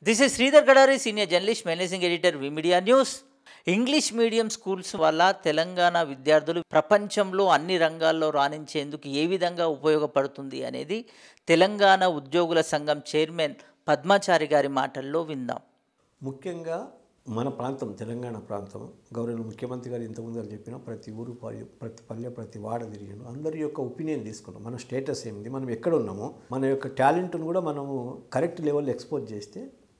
this is Sridhar Gadari senior journalist managing editor V media news English medium schools వల్ల తెలంగాణ విద్యార్థులు ప్రపంచంలో అన్ని రంగాల్లో రాణించేందుకు ఏ విధంగా ఉపయోగపడుతుంది అనేది తెలంగాణ ఉద్యోగుల సంఘం చైర్మన్ పద్మాచారి గారి మాటల్లో విందాం ముఖ్యంగా మన ప్రాంతం తెలంగాణ ప్రాంతం గౌరవ ముఖ్యమంత్రి గారు ఇంతకుముందు గారు చెప్పిన ప్రతి ఊరు పరి- ప్రతి పల్లె ప్రతి వాడ తిరిగాను అందరి యొక్క ఒపీనియన్ తీసుకున్నాం మన స్టేటస్ ఏంది మనం ఎక్కడ ఉన్నామో మన యొక్క టాలెంట్ను కూడా మనము కరెక్ట్ లెవెల్ ఎక్స్పోజ్ చేస్తే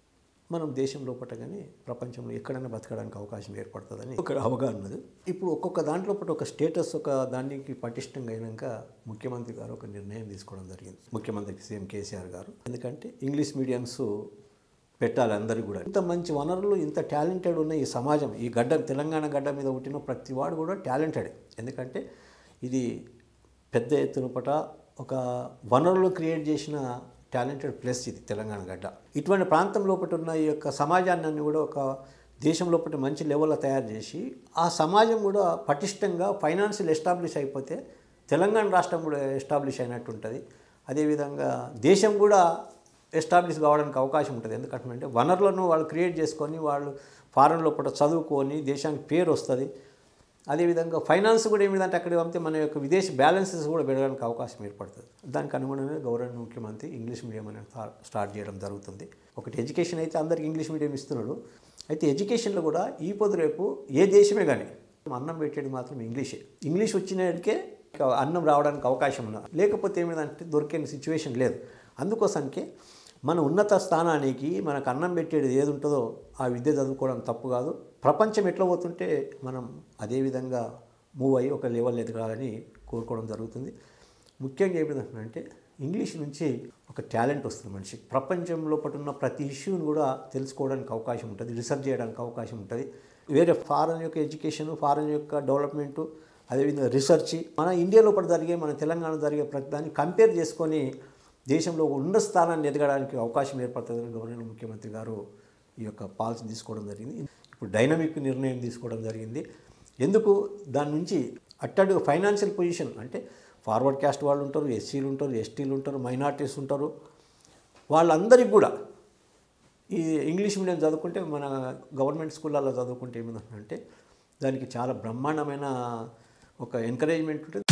మనం దేశం లోపల కానీ ప్రపంచంలో ఎక్కడైనా బతకడానికి అవకాశం ఏర్పడుతుందని ఒక అవగాహన ఉన్నది ఇప్పుడు ఒక్కొక్క దాంట్లో పట్ల ఒక స్టేటస్ ఒక దానికి పటిష్టంగా అయినాక ముఖ్యమంత్రి గారు ఒక నిర్ణయం తీసుకోవడం జరిగింది ముఖ్యమంత్రి సీఎం కేసీఆర్ గారు ఎందుకంటే ఇంగ్లీష్ మీడియంస్ పెట్టాలి అందరికీ కూడా ఇంత మంచి వనరులు ఇంత టాలెంటెడ్ ఉన్న ఈ సమాజం ఈ గడ్డ తెలంగాణ గడ్డ మీద పుట్టిన ప్రతి వాడు కూడా టాలెంటెడ్ ఎందుకంటే ఇది పెద్ద ఎత్తున పట ఒక వనరులు క్రియేట్ చేసిన టాలెంటెడ్ ప్లేస్ ఇది తెలంగాణ గడ్డ ఇటువంటి ప్రాంతం లోపల ఉన్న ఈ యొక్క సమాజాన్ని అన్ని కూడా ఒక దేశం లోపల మంచి లెవెల్లో తయారు చేసి ఆ సమాజం కూడా పటిష్టంగా ఫైనాన్షియల్ ఎస్టాబ్లిష్ అయిపోతే తెలంగాణ రాష్ట్రం కూడా ఎస్టాబ్లిష్ అయినట్టు ఉంటుంది అదేవిధంగా దేశం కూడా ఎస్టాబ్లిష్ కావడానికి అవకాశం ఉంటుంది ఎందుకంటే వనరులను వాళ్ళు క్రియేట్ చేసుకొని వాళ్ళు ఫారెన్ లోపల చదువుకొని దేశానికి పేరు వస్తుంది అదేవిధంగా ఫైనాన్స్ కూడా ఏమిటంటే అక్కడ పంపితే మన యొక్క విదేశీ బ్యాలెన్సెస్ కూడా పెరగడానికి అవకాశం ఏర్పడుతుంది దానికి అనుగుణంగా గౌరవ ముఖ్యమంత్రి ఇంగ్లీష్ మీడియం అనేది స్టార్- స్టార్ట్ చేయడం జరుగుతుంది ఒకటి ఎడ్యుకేషన్ అయితే అందరికి ఇంగ్లీష్ మీడియం ఇస్తున్నాడు అయితే ఎడ్యుకేషన్లో కూడా ఈ పొద్దు రేపు ఏ దేశమే కానీ అన్నం పెట్టేది మాత్రం ఇంగ్లీషే ఇంగ్లీష్ వచ్చినకే అన్నం రావడానికి అవకాశం ఉన్నది లేకపోతే ఏమిటంటే దొరికే సిచ్యువేషన్ లేదు అందుకోసానికి మన ఉన్నత స్థానానికి మనకు అన్నం పెట్టేది ఏది ఉంటుందో ఆ విద్య చదువుకోవడం తప్పు కాదు ప్రపంచం ఎట్లా పోతుంటే మనం అదే విధంగా మూవ్ అయ్యి ఒక లెవెల్ ఎదగాలని కోరుకోవడం జరుగుతుంది ముఖ్యంగా ఏమిటంటే ఇంగ్లీష్ నుంచి ఒక టాలెంట్ వస్తుంది మనిషి ప్రపంచంలో ఉన్న ప్రతి ఇష్యూని కూడా తెలుసుకోవడానికి అవకాశం ఉంటుంది రీసెర్చ్ చేయడానికి అవకాశం ఉంటుంది వేరే ఫారెన్ యొక్క ఎడ్యుకేషన్ ఫారెన్ యొక్క డెవలప్మెంటు అదేవిధంగా రీసెర్చ్ మన ఇండియా లోపల జరిగే మన తెలంగాణ జరిగే ప్రతి దాన్ని కంపేర్ చేసుకొని దేశంలో ఒక ఉన్నత స్థానాన్ని ఎదగడానికి అవకాశం ఏర్పడుతుందని గవర్నర్ ముఖ్యమంత్రి గారు ఈ యొక్క పాలసీ తీసుకోవడం జరిగింది ఇప్పుడు డైనమిక్ నిర్ణయం తీసుకోవడం జరిగింది ఎందుకు దాని నుంచి అట్టడుగు ఫైనాన్షియల్ పొజిషన్ అంటే ఫార్వర్డ్ క్యాస్ట్ వాళ్ళు ఉంటారు ఎస్సీలు ఉంటారు ఎస్టీలు ఉంటారు మైనార్టీస్ ఉంటారు వాళ్ళందరికీ కూడా ఈ ఇంగ్లీష్ మీడియం చదువుకుంటే మన గవర్నమెంట్ స్కూళ్ళల్లో చదువుకుంటే ఏమిటంటే దానికి చాలా బ్రహ్మాండమైన ఒక ఎంకరేజ్మెంట్ ఉంటుంది